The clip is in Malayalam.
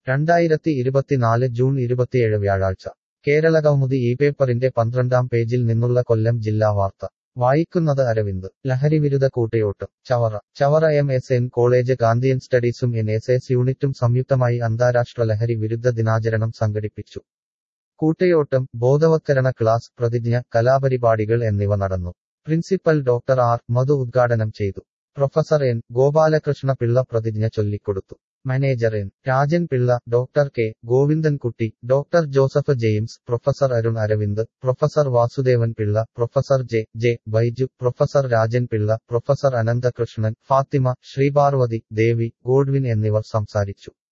രണ്ടായിരത്തി ഇരുപത്തിനാല് ജൂൺ ഇരുപത്തിയേഴ് വ്യാഴാഴ്ച കേരളകൗമുദി ഈ പേപ്പറിന്റെ പന്ത്രണ്ടാം പേജിൽ നിന്നുള്ള കൊല്ലം ജില്ലാ വാർത്ത വായിക്കുന്നത് അരവിന്ദ് ലഹരിവിരുദ്ധ കൂട്ടയോട്ടം Chavara Chavara M S N college Gandhian സ്റ്റഡീസും എൻ എസ് എസ് യൂണിറ്റും സംയുക്തമായി അന്താരാഷ്ട്ര ലഹരി വിരുദ്ധ ദിനാചരണം സംഘടിപ്പിച്ചു കൂട്ടയോട്ടം ബോധവത്കരണ ക്ലാസ് പ്രതിജ്ഞ കലാപരിപാടികൾ എന്നിവ നടന്നു പ്രിൻസിപ്പൽ ഡോക്ടർ ആർ മധു ഉദ്ഘാടനം ചെയ്തു പ്രൊഫസർ എൻ ഗോപാലകൃഷ്ണ പിള്ള പ്രതിജ്ഞ ചൊല്ലിക്കൊടുത്തു manager N Rajan Pillai doctor K Govindankutty doctor Joseph James professor Arun Aravind professor Vasudevan Pillai professor J J Biju professor Rajan Pillai professor Ananthakrishnan Fathima Sreeparvathy Devi Godwin എന്നിവർ സംസാരിച്ചു